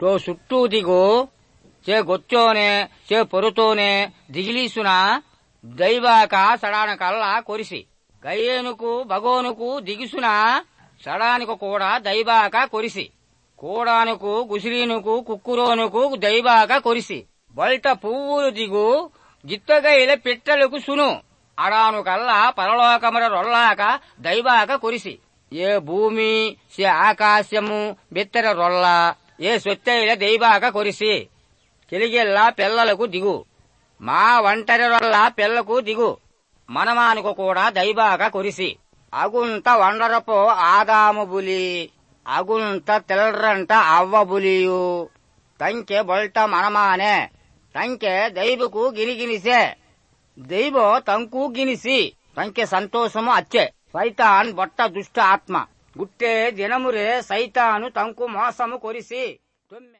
ಟೋ ಸುಟ್ಟೂ ದಿಗು ಚೇ ಗೊಚ್ಚೋನೆ ಚೇ ಪೊರುತೋನೆ ದಿಗಿಲೀಸುನ ದೈವಾಕ సడాన కళ్ళ కొరిసి గయ్యేనుకు భగోనుకు దిగుసున సడానికు కూడా దైవాక కొరిసి కూడానుకు గుసిరీనుకు కుక్కురోనుకు దైవాక కొరిసి బయట పువ్వులు దిగు గిత్తగైల పిట్టలకు సును అడాను కల్లా పరలోకమర రొల్లాక దైవాక కొరిసి ఏ భూమి సే ఆకాశము బెత్తర రొల్ల ఏ సొత్తైల దైవాక కొరిసి కెలిగెల్లా పిల్లలకు దిగు మా ఒంటరి వల్ల పిల్లకు దిగు మనమానుకు కూడా దైవాక కొరిసి అగుంత వండరపో ఆదాము బులి అగుంత తెల్రంట అవ్వ బులియు ತಂಕೆ ಬೊಲ್ಟ ಮನಮಾನೆ ತಂಕೆ ದೈವಕು ಗಿನಿಗಿನಿಸೆ ದೈವ ತಂಕು ಗಿನಿಸಿ ತಂಕೆ సంతోషము అచ్చే సైతాన్ బొట్ట దుష్ట ఆత్మ గుట్టే దినమురే సైతాను తంకు మోసము కొరిసి తొమ్మె